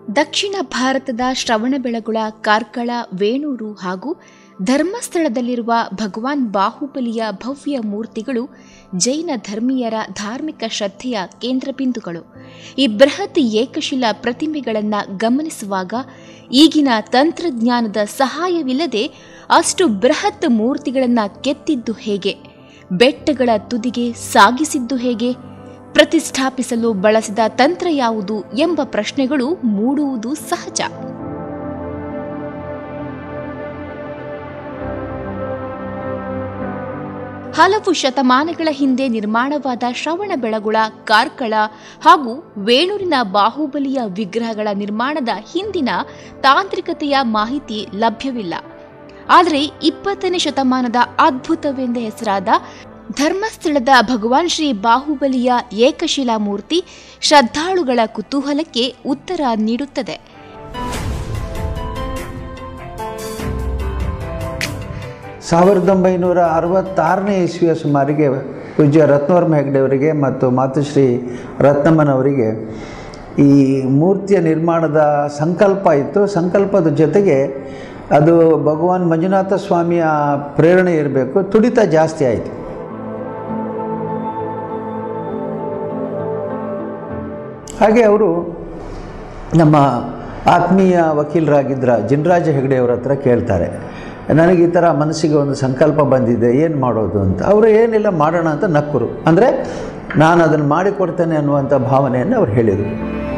ದಕ್ಷಿಣ ಭಾರತದ ಶ್ರವಣಬೆಳಗೊಳ ಕಾರ್ಕಳ ವೇಣೂರು ಹಾಗೂ ಧರ್ಮಸ್ಥಳದಲ್ಲಿರುವ ಭಗವಾನ್ ಬಾಹುಬಲಿಯ ಭವ್ಯ ಮೂರ್ತಿಗಳು ಜೈನ ಧರ್ಮೀಯರ ಧಾರ್ಮಿಕ ಶ್ರದ್ಧೆಯ ಕೇಂದ್ರಬಿಂದುಗಳು ಈ ಬೃಹತ್ ಏಕಶಿಲಾ ಪ್ರತಿಮೆಗಳನ್ನು ಗಮನಿಸುವಾಗ ಈಗಿನ ತಂತ್ರಜ್ಞಾನದ ಸಹಾಯವಿಲ್ಲದೆ ಅಷ್ಟು ಬೃಹತ್ ಮೂರ್ತಿಗಳನ್ನು ಕೆತ್ತಿದ್ದು ಹೇಗೆ ಬೆಟ್ಟಗಳ ತುದಿಗೆ ಸಾಗಿಸಿದ್ದು ಹೇಗೆ ಪ್ರತಿಷ್ಠಾಪಿಸಲು ಬಳಸಿದ ತಂತ್ರ ಯಾವುದು ಎಂಬ ಪ್ರಶ್ನೆಗಳು ಮೂಡುವುದು ಸಹಜ ಹಲವು ಶತಮಾನಗಳ ಹಿಂದೆ ನಿರ್ಮಾಣವಾದ ಶ್ರವಣಬೆಳಗೊಳ ಕಾರ್ಕಳ ಹಾಗೂ ವೇಣೂರಿನ ಬಾಹುಬಲಿಯ ವಿಗ್ರಹಗಳ ನಿರ್ಮಾಣದ ಹಿಂದಿನ ತಾಂತ್ರಿಕತೆಯ ಮಾಹಿತಿ ಲಭ್ಯವಿಲ್ಲ ಆದರೆ ಇಪ್ಪತ್ತನೇ ಶತಮಾನದ ಅದ್ಭುತವೆಂದ ಹೆಸರಾದ ಧರ್ಮಸ್ಥಳದ ಭಗವಾನ್ ಶ್ರೀ ಬಾಹುಬಲಿಯ ಏಕಶಿಲಾ ಮೂರ್ತಿ ಶ್ರದ್ಧಾಳುಗಳ ಕುತೂಹಲಕ್ಕೆ ಉತ್ತರ ನೀಡುತ್ತದೆ ಸಾವಿರದ ಒಂಬೈನೂರ ಅರವತ್ತಾರನೇ ಇಸ್ವಿಯ ಸುಮಾರಿಗೆ ಪೂಜ್ಯ ರತ್ನವರ್ಮ ಹೆಗ್ಡೆಯವರಿಗೆ ಮತ್ತು ಮಾತುಶ್ರೀ ರತ್ನಮ್ಮನವರಿಗೆ ಈ ಮೂರ್ತಿಯ ನಿರ್ಮಾಣದ ಸಂಕಲ್ಪ ಇತ್ತು ಸಂಕಲ್ಪದ ಜೊತೆಗೆ ಅದು ಭಗವಾನ್ ಮಂಜುನಾಥ ಸ್ವಾಮಿಯ ಪ್ರೇರಣೆ ಇರಬೇಕು ತುಡಿತ ಜಾಸ್ತಿ ಆಯಿತು ಹಾಗೆ ಅವರು ನಮ್ಮ ಆತ್ಮೀಯ ವಕೀಲರಾಗಿದ್ದ ಜಿನರಾಜ ಹೆಗಡೆಯವರ ಹತ್ರ ಕೇಳ್ತಾರೆ ನನಗೆ ಈ ಥರ ಮನಸ್ಸಿಗೆ ಒಂದು ಸಂಕಲ್ಪ ಬಂದಿದೆ ಏನು ಮಾಡೋದು ಅಂತ ಅವರು ಏನಿಲ್ಲ ಮಾಡೋಣ ಅಂತ ನಕ್ಕರು ಅಂದರೆ ನಾನು ಅದನ್ನು ಮಾಡಿಕೊಡ್ತೇನೆ ಅನ್ನುವಂಥ ಭಾವನೆಯನ್ನು ಅವ್ರು ಹೇಳಿದರು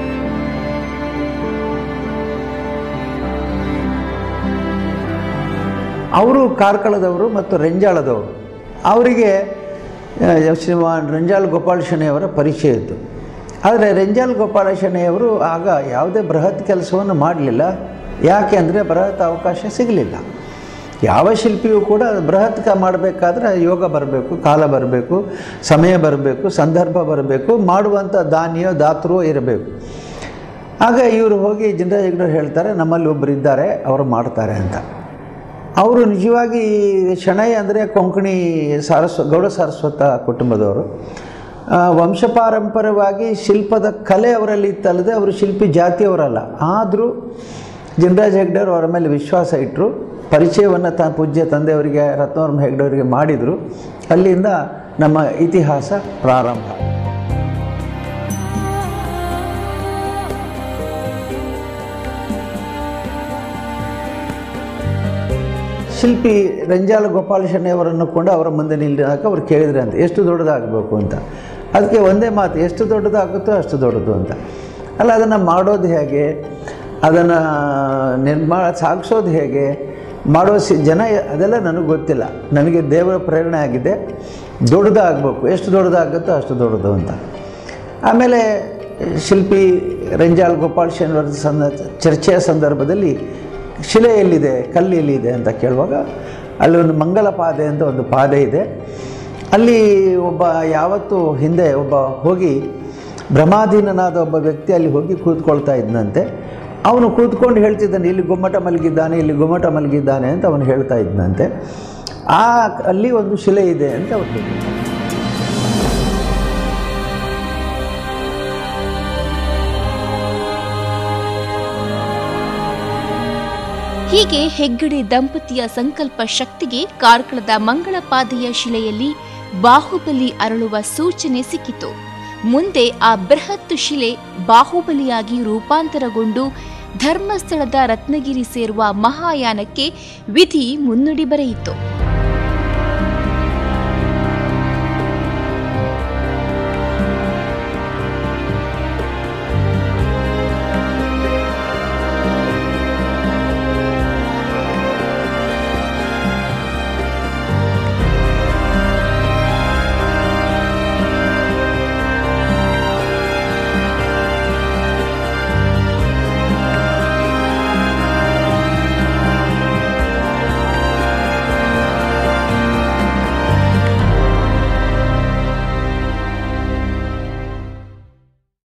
ಅವರು ಕಾರ್ಕಳದವರು ಮತ್ತು ರೆಂಜಾಳದವರು ಅವರಿಗೆ ಆ, ಶ್ರೀಮಾನ್ ರೆಂಜಾಳ್ ಗೋಪಾಲ ಶೆಣೆಯವರ ಪರಿಚಯ ಇತ್ತು ಆದರೆ ರೆಂಜಾಲ್ ಗೋಪಾಲ ಶೆಣೆಯವರು ಆಗ ಯಾವುದೇ ಬೃಹತ್ ಕೆಲಸವನ್ನು ಮಾಡಲಿಲ್ಲ ಯಾಕೆ ಅಂದರೆ ಬೃಹತ್ ಅವಕಾಶ ಸಿಗಲಿಲ್ಲ ಯಾವ ಶಿಲ್ಪಿಯೂ ಕೂಡ ಬೃಹತ್ ಕ ಮಾಡಬೇಕಾದ್ರೆ ಯೋಗ ಬರಬೇಕು ಕಾಲ ಬರಬೇಕು ಸಮಯ ಬರಬೇಕು ಸಂದರ್ಭ ಬರಬೇಕು ಮಾಡುವಂಥ ದಾನಿಯೋ ದಾತರೋ ಇರಬೇಕು ಆಗ ಇವರು ಹೋಗಿ ಜಿನರಾಜ್ ಹೆಗ್ಡೆ ಹೇಳ್ತಾರೆ ನಮ್ಮಲ್ಲಿ ಒಬ್ಬರು ಇದ್ದಾರೆ ಅವರು ಮಾಡ್ತಾರೆ ಅಂತ ಅವರು ನಿಜವಾಗಿ ಶೆಣೈ ಅಂದರೆ ಕೊಂಕಣಿ ಸಾರಸ್ವ ಗೌಡ ಸಾರಸ್ವತ ಕುಟುಂಬದವರು ಆ, ವಂಶಪಾರಂಪರ್ಯವಾಗಿ ಶಿಲ್ಪದ ಕಲೆ ಅವರಲ್ಲಿ ಇತ್ತಲ್ಲದೆ ಅವರು ಶಿಲ್ಪಿ ಜಾತಿಯವರಲ್ಲ ಆದರೂ ಜಿನರಾಜ್ ಹೆಗ್ಡೆಯವರು ಅವರ ಮೇಲೆ ವಿಶ್ವಾಸ ಇಟ್ಟರು ಪರಿಚಯವನ್ನು ತ ಪೂಜ್ಯ ತಂದೆಯವರಿಗೆ ರತ್ನವರ್ಮ ಹೆಗ್ಡೆಯವರಿಗೆ ಮಾಡಿದರು ಅಲ್ಲಿಂದ ನಮ್ಮ ಇತಿಹಾಸ ಪ್ರಾರಂಭ ಶಿಲ್ಪಿ ರಂಜಾಲ ಗೋಪಾಲ ಶೆಟ್ಟಿಯವರನ್ನು ಕೂಡ ಅವರ ಮುಂದೆ ನಿಲ್ಲಿದಾಗ ಅವ್ರು ಕೇಳಿದ್ರೆ ಅಂತ ಎಷ್ಟು ದೊಡ್ಡದಾಗಬೇಕು ಅಂತ ಅದಕ್ಕೆ ಒಂದೇ ಮಾತು ಎಷ್ಟು ದೊಡ್ಡದಾಗುತ್ತೋ ಅಷ್ಟು ದೊಡ್ಡದು ಅಂತ ಅಲ್ಲ ಅದನ್ನು ಮಾಡೋದು ಹೇಗೆ ಅದನ್ನು ನಿರ್ಮಾಣ ಸಾಗಿಸೋದು ಹೇಗೆ ಮಾಡೋ ಸಿ ಜನ ಅದೆಲ್ಲ ನನಗೆ ಗೊತ್ತಿಲ್ಲ ನನಗೆ ದೇವರ ಪ್ರೇರಣೆ ಆಗಿದೆ ದೊಡ್ಡದಾಗಬೇಕು ಎಷ್ಟು ದೊಡ್ಡದಾಗುತ್ತೋ ಅಷ್ಟು ದೊಡ್ಡದು ಅಂತ ಆಮೇಲೆ ಶಿಲ್ಪಿ ರಂಜಾಲ್ ಗೋಪಾಲ್ ಶೆಣವರ ಸಂದ ಚರ್ಚೆಯ ಸಂದರ್ಭದಲ್ಲಿ ಶಿಲೆ ಎಲ್ಲಿದೆ ಕಲ್ಲು ಎಲ್ಲಿದೆ ಅಂತ ಕೇಳುವಾಗ ಅಲ್ಲಿ ಒಂದು ಮಂಗಲ ಪಾದೆ ಅಂತ ಒಂದು ಪಾದೆ ಇದೆ ಅಲ್ಲಿ ಒಬ್ಬ ಯಾವತ್ತೂ ಹಿಂದೆ ಒಬ್ಬ ಹೋಗಿ ಭ್ರಮಾಧೀನನಾದ ಒಬ್ಬ ವ್ಯಕ್ತಿ ಅಲ್ಲಿ ಹೋಗಿ ಕೂತ್ಕೊಳ್ತಾ ಇದ್ನಂತೆ ಅವನು ಕೂತ್ಕೊಂಡು ಹೇಳ್ತಿದ್ದಾನೆ ಇಲ್ಲಿ ಗುಮ್ಮಟ ಮಲಗಿದ್ದಾನೆ ಇಲ್ಲಿ ಗುಮ್ಮಟ ಮಲಗಿದ್ದಾನೆ ಅಂತ ಅವನು ಹೇಳ್ತಾ ಇದ್ನಂತೆ ಆ ಅಲ್ಲಿ ಒಂದು ಶಿಲೆ ಇದೆ ಅಂತ ಅವ್ರು ಹೇಳಿದ್ರು ಹೀಗೆ ಹೆಗ್ಗಡೆ ದಂಪತಿಯ ಸಂಕಲ್ಪ ಶಕ್ತಿಗೆ ಕಾರ್ಕಳದ ಮಂಗಳಪಾದೆಯ ಶಿಲೆಯಲ್ಲಿ ಬಾಹುಬಲಿ ಅರಳುವ ಸೂಚನೆ ಸಿಕ್ಕಿತು ಮುಂದೆ ಆ ಬೃಹತ್ ಶಿಲೆ ಬಾಹುಬಲಿಯಾಗಿ ರೂಪಾಂತರಗೊಂಡು ಧರ್ಮಸ್ಥಳದ ರತ್ನಗಿರಿ ಸೇರುವ ಮಹಾಯಾನಕ್ಕೆ ವಿಧಿ ಮುನ್ನುಡಿ ಬರೆಯಿತು